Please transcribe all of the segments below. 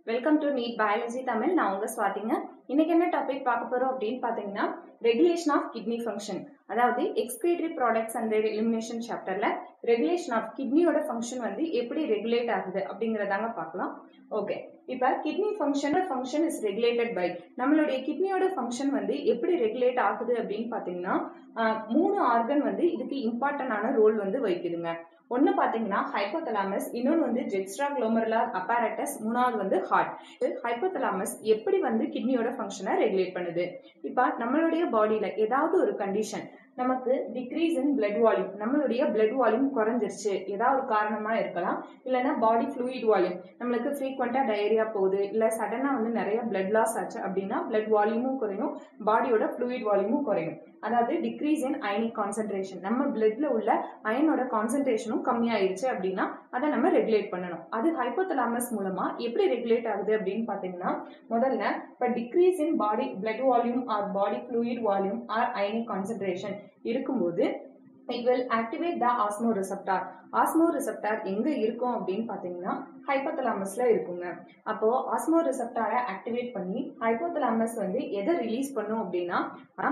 welcome to NEET biology Tamil நான் உங்க சுவாதிங்க இன்னைக்கு என்ன டாபிக் பார்க்க போறோம் அப்படின்னு பாத்தீங்கன்னா ரெகுலேஷன் ஆஃப் கிட்னி ஃபங்க்ஷன் அதாவது எக்ஸ்கிரேட்டரி ப்ராடக்ட்ஸ் அண்ட் எலிமினேஷன் சாப்டர்ல ரெகுலேஷன் ஆஃப் கிட்னியோட ஃபங்க்ஷன் வந்து எப்படி ரெகுலேட் ஆகுது அப்படிங்கறதாங்க பார்க்கலாம் ஓகே இப்ப kidney function function is regulated by நம்மளுடைய கிட்னியோட ஃபங்க்ஷன் வந்து எப்படி ரெகுலேட் ஆகுது அப்படின்னு பாத்தீங்கன்னா ஆஹ், மூணு ஆர்கன் வந்து இதுக்கு இம்பார்ட்டன்டான ரோல் வந்து வகிக்குதுங்க ஒன்னு பாத்தீங்கன்னா ஹைப்போதலாமஸ் இன்னொன்னு வந்து ஜெக்ஸ்ட்ரா குளோமர்லா அப்பாரட்டஸ் மூணாவது வந்து ஹார்ட் ஹைப்போதலாமஸ் எப்படி வந்து கிட்னியோட ஃபங்க்ஷனை ரெகுலேட் பண்ணுது இப்ப நம்மளுடைய பாடியில ஏதாவது ஒரு கண்டிஷன் நமக்கு டிக்ரீஸ் இன் பிளட் வால்யூம் நம்மளுடைய பிளட் வால்யூம் குறைஞ்சிருச்சு ஏதாவது ஒரு காரணமா இருக்கலாம் இல்லைன்னா பாடி ஃப்ளூயிட் வால்யூம் நம்மளுக்கு ஃப்ரீக்வெண்டா டயரியா போகுது இல்ல சடனா வந்து நிறைய பிளட் லாஸ் ஆச்சு அப்படின்னா பிளட் வால்யூமும் குறையும் பாடியோட ஃப்ளூயிட் வால்யூமும் குறையும் அதாவது டிக்ரீஸ் இன் அயனிக் கான்சென்ட்ரேஷன் நம்ம பிளட்ல உள்ள அயனோட கான்சென்ட்ரேஷனும் கம்மியாயிருச்சு அப்படின்னா அதை நம்ம ரெகுலேட் பண்ணணும் அது ஹைப்போதலாமஸ் மூலமா எப்படி ரெகுலேட் ஆகுது அப்படின்னு பாத்தீங்கன்னா முதல்ல இப்ப decrease in body blood volume or body fluid volume or ionic concentration இருக்கும்போது it will activate the osmoreceptor osmoreceptor எங்க இருக்கும் அப்படின்னு பாத்தீங்கன்னா ஹைப்போதலாமஸ்ல இருக்குங்க அப்போ ஆஸ்மோ ரிசப்டாரை ஆக்டிவேட் பண்ணி ஹைப்போதலாமஸ் வந்து எதை ரிலீஸ் பண்ணும் அப்படின்னா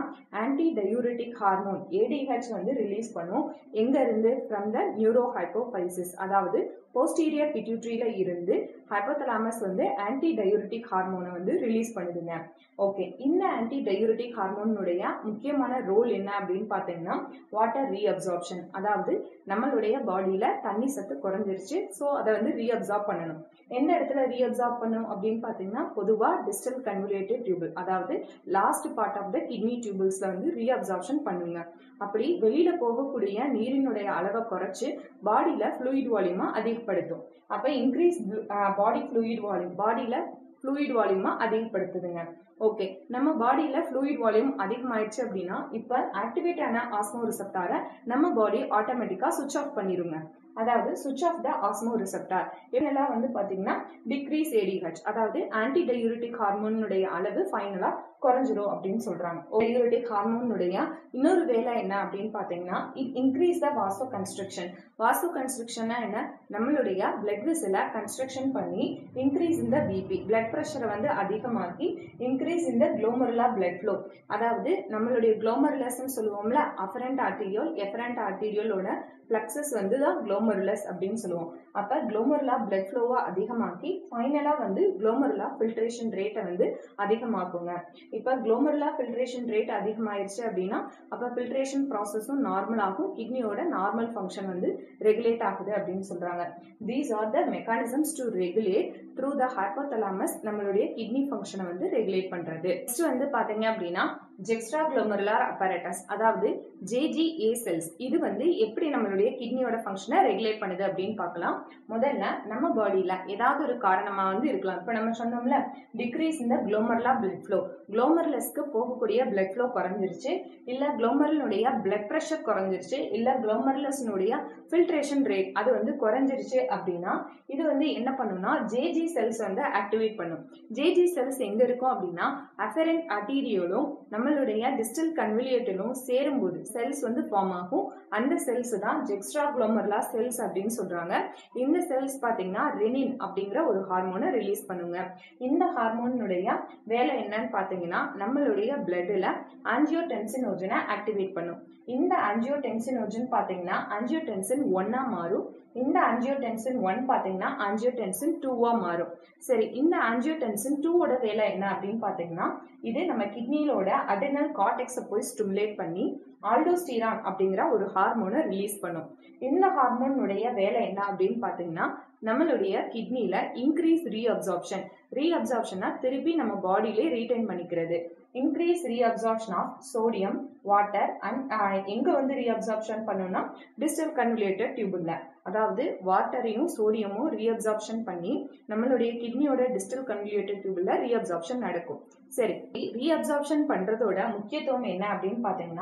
ஆன்டி டயூரிட்டிக் ஹார்மோன் ஏடிஹெச் வந்து ரிலீஸ் பண்ணும் எங்க இருந்து ஃப்ரம் த நியூரோ ஹைப்போபைசிஸ் அதாவது போஸ்டீரியர் பிட்யூட்ரியில இருந்து ஹைப்போதலாமஸ் வந்து ஆன்டி டயூரிட்டிக் ஹார்மோனை வந்து ரிலீஸ் பண்ணுதுங்க ஓகே இந்த ஆன்டி டயூரிட்டிக் ஹார்மோனுடைய முக்கியமான ரோல் என்ன அப்படின்னு பார்த்தீங்கன்னா வாட்டர் ரீஅப்சார்ப்ஷன் அதாவது நம்மளுடைய பாடியில தண்ணி சத்து குறைஞ்சிருச்சு ஸோ அதை வந்து ரீஅப்சார்ப் பண்ணணும் எந்த இடத்துல ரீஅப்சார்ப் பண்ணும் அப்படின்னு பார்த்தீங்கன்னா பொதுவாக டிஸ்டல் கன்வலேட்டட் டியூபிள் அதாவது last part of the kidney டியூபிள்ஸ்ல வந்து ரீஅப்சார்ப்ஷன் பண்ணுங்க அப்படி வெளியில போகக்கூடிய நீரினுடைய அளவை குறைச்சு பாடியில ஃப்ளூயிட் வால்யூமா அதிகப்படுத்தும் அப்ப இன்க்ரீஸ் பாடி ஃப்ளூயிட் வால்யூம் பாடியில ஃப்ளூயிட் வால்யூமா அதிகப்படுத்துதுங்க ஓகே நம்ம பாடியில ஃப்ளூயிட் வால்யூம் அதிகமாயிடுச்சு அப்படின்னா இப்ப ஆக்டிவேட் ஆன ஆஸ்மோ ரிசப்டாரை நம்ம பாடி ஆட்டோமேட்டிக்கா சுவிச் ஆஃப் பண்ணிருங்க அதாவது switch off the osmoreceptor இதெல்லாம் வந்து பாத்தீங்கன்னா டிக்ரீஸ் ஏடிஹெச் அதாவது ஆன்டி டயூரிட்டிக் ஹார்மோனுடைய அளவு ஃபைனலா குறைஞ்சிரும் அப்படின்னு சொல்றாங்க டயூரிட்டிக் ஹார்மோனுடைய இன்னொரு வேலை என்ன அப்படின்னு பாத்தீங்கன்னா இட் இன்க்ரீஸ் த வாசோ கன்ஸ்ட்ரக்ஷன் வாசோ கன்ஸ்ட்ரக்ஷன்னா என்ன நம்மளுடைய பிளட் வெசலை கன்ஸ்ட்ரக்ஷன் பண்ணி இன்க்ரீஸ் இந்த பிபி பிளட் ப்ரெஷரை வந்து அதிகமாக்கி இன்க்ரீஸ் இந்த குளோமருலா பிளட் ஃப்ளோ அதாவது நம்மளுடைய குளோமருலஸ்ன்னு சொல்லுவோம்ல அஃபரண்ட் ஆர்டீரியோல் எஃபரண்ட் ஆர்டீரியோலோட பிளக்ஸஸ் வந்து தான் குளோமருலஸ் அப்படின்னு சொல்லுவோம் அப்ப குளோமருலா பிளட் ஃப்ளோவை அதிகமாக்கி ஃபைனலா வந்து குளோமருலா ஃபில்ட்ரேஷன் ரேட்டை வந்து அதிகமாக்குங்க இப்ப குளோமருலா ஃபில்ட்ரேஷன் ரேட் அதிகமாயிருச்சு அப்படின்னா அப்ப ஃபில்ட்ரேஷன் ப்ராசஸும் நார்மல் ஆகும் கிட்னியோட நார்மல் ஃபங்க்ஷன் வந்து ரெகுலேட் ஆகுது அப்படின்னு சொல்றாங்க these are the mechanisms to regulate through the hypothalamus நம்மளுடைய கிட்னி ஃபங்க்ஷனை வந்து ரெகுலேட் பண்றது நெக்ஸ்ட் வந்து பாத்தீங்க அப்படின்னா ஜெக்ஸ்ட்ரா குளோமருலார் அப்பரேட்டஸ் அதாவது ஜேஜிஏ செல்ஸ் இது வந்து எப்படி நம்மளுடைய கிட்னியோட ஃபங்க்ஷனை ரெகுலேட் பண்ணுது அப்படின்னு பார்க்கலாம் முதல்ல நம்ம பாடியில ஏதாவது ஒரு காரணமா வந்து இருக்கலாம் இப்ப நம்ம சொன்னோம்ல டிக்ரீஸ் இந்த குளோமர்லா பிளட் ஃப்ளோ குளோமர்லஸ்க்கு போகக்கூடிய பிளட் ஃப்ளோ குறைஞ்சிருச்சு இல்ல குளோமரலுடைய பிளட் ப்ரெஷர் குறைஞ்சிருச்சு இல்ல குளோமர்லஸ்னுடைய ஃபில்ட்ரேஷன் ரேட் அது வந்து குறைஞ்சிருச்சு அப்படின்னா இது வந்து என்ன பண்ணும்னா ஜேஜி செல்ஸ் வந்து ஆக்டிவேட் பண்ணும் ஜேஜி செல்ஸ் எங்க இருக்கும் அப்படின்னா அஃபரண்ட் அட்டீரியோலும் நம்மளுடைய டிஸ்டல் கன்விலியேட்டலும் சேரும்போது செல்ஸ் வந்து ஃபார்ம் ஆகும் அந்த செல்ஸ் தான் ஜெக்ஸ்ட்ரா குளோமர்லா செல்ஸ் அப்படின்னு சொல்றாங்க இந்த செல்ஸ் பாத்தீங்கன்னா ரெனின் அப்படிங்கிற ஒரு ஹார்மோனை ரிலீஸ் பண்ணுங்க இந்த ஹார்மோனுடைய வேலை என்னன்னு பாத்தீங்கன்னா நம்மளுடைய பிளட்ல ஆஞ்சியோடென்சினோஜனை ஆக்டிவேட் பண்ணும் இந்த ஆஞ்சியோடென்சினோஜன் பாத்தீங்கன்னா ஆஞ்சியோடென்சின் ஒன்னா மாறும் இந்த ஆஞ்சியோடென்சின் ஒன் பாத்தீங்கன்னா ஆஞ்சியோடென்சின் டூவா மாறும் சரி இந்த ஆஞ்சியோடென்சின் டூவோட வேலை என்ன அப்படின்னு பாத்தீங்கன்னா இது நம்ம கிட்னியோட அடெனல் கார்டெக்ஸை போய் ஸ்டிமுலேட் பண்ணி ஆல்டோஸ்டீரான் அப்படிங்கிற ஒரு ஹார்மோனை ரிலீஸ் பண்ணும் இந்த ஹார்மோனுடைய வேலை என்ன அப்படின்னு பாத்தீங்கன்னா நம்மளுடைய கிட்னில இன்க்ரீஸ் ரீஅப்சார்ப்ஷன் ரீஅப்சார்ப்ஷனா திருப்பி நம்ம பாடியிலே ரீடைன் பண்ணிக்கிறது increase reabsorption of sodium water and எங்க வந்து ரீஅப்சார்ப்ஷன் பண்ணும்னா டிஸ்டல் கன்விலேட்டட் டியூபுல்ல அதாவது வாட்டரையும் சோடியமும் ரீஅப்சார்ப்ஷன் பண்ணி நம்மளுடைய கிட்னியோட டிஸ்டல் கன்விலேட்டட் டியூபுல்ல ரீஅப்சார்ப்ஷன் நடக்கும் சரி ரீஅப்சார்ப்ஷன் பண்றதோட முக்கியத்துவம் என்ன அப்படின்னு பாத்தீங்கன்னா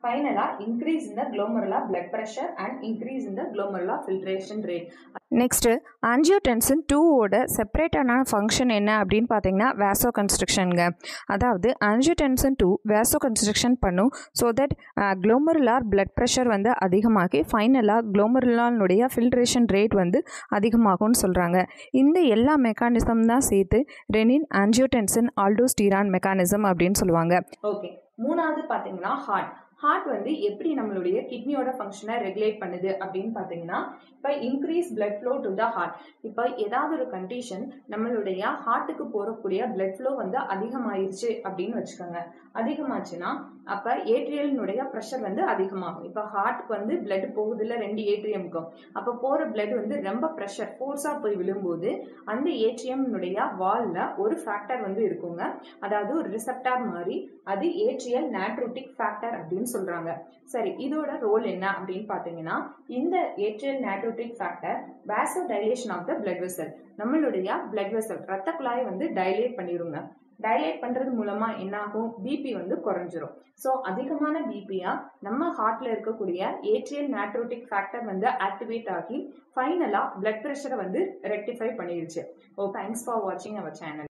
ஃபைனலா increase in the glomerular blood pressure and increase in the glomerular filtration rate next angiotensin டூவோட செப்பரேட்டான ஃபங்க்ஷன் என்ன அப்படின்னு பார்த்தீங்கன்னா வேசோ கன்ஸ்ட்ரக்ஷனுங்க அதாவது ஆன்ஜியோடென்சின் டூ வேசோ கன்ஸ்ட்ரக்ஷன் பண்ணும் so that glomerular blood pressure வந்து அதிகமாகி ஃபைனலாக குளோமருலானுடைய ஃபில்ட்ரேஷன் ரேட் வந்து அதிகமாகும்னு சொல்கிறாங்க இந்த எல்லா மெக்கானிசம் தான் சேர்த்து ரெனின் ஆன்ஜியோடென்சின் ஆல்டோஸ்டீரான் மெக்கானிசம் அப்படின்னு சொல்லுவாங்க ஓகே மூணாவது பார்த்தீங்கன்னா ஹார்ட் ஹார்ட் வந்து எப்படி நம்மளுடைய கிட்னியோட ஃபங்க்ஷனை ரெகுலேட் பண்ணுது அப்படின்னு பார்த்தீங்கன்னா இப்போ increase blood flow to the heart இப்போ ஏதாவது ஒரு கண்டிஷன் நம்மளுடைய ஹார்ட்டுக்கு போகக்கூடிய பிளட் ஃப்ளோ வந்து அதிகமாயிருச்சு அப்படின்னு வச்சுக்கோங்க அதிகமாச்சுன்னா அப்போ ஏட்ரியலினுடைய ப்ரெஷர் வந்து அதிகமாகும் இப்போ ஹார்ட்டுக்கு வந்து பிளட் போகுதுல ரெண்டு ஏட்ரியமுக்கும் அப்போ போகிற பிளட் வந்து ரொம்ப ப்ரெஷர் ஃபோர்ஸாக போய் விழும்போது அந்த ஏட்ரியம்னுடைய வாலில் ஒரு ஃபேக்டர் வந்து இருக்குங்க அதாவது ஒரு ரிசப்டார் மாதிரி அது ஏட்ரியல் நேட்ரோட்டிக் ஃபேக்டர் அப்படின்னு சொல்றாங்க சரி இதோட ரோல் என்ன அப்படின்னு பாத்தீங்கன்னா இந்த atrial natriuretic factor vasodilation of the blood vessel நம்மளுடைய பிளட் வெசல் ரத்த குழாயை வந்து டைலேட் பண்ணிடுங்க டைலேட் பண்றது மூலமா என்னாகும் பிபி வந்து குறைஞ்சிரும் ஸோ அதிகமான பிபியா நம்ம ஹார்ட்ல இருக்கக்கூடிய ஏட்ரியல் நேட்ரோட்டிக் ஃபேக்டர் வந்து ஆக்டிவேட் ஆகி ஃபைனலா பிளட் ப்ரெஷரை வந்து ரெக்டிஃபை பண்ணிருச்சு ஓ தேங்க்ஸ் ஃபார் வாட்சிங் அவர் சேனல்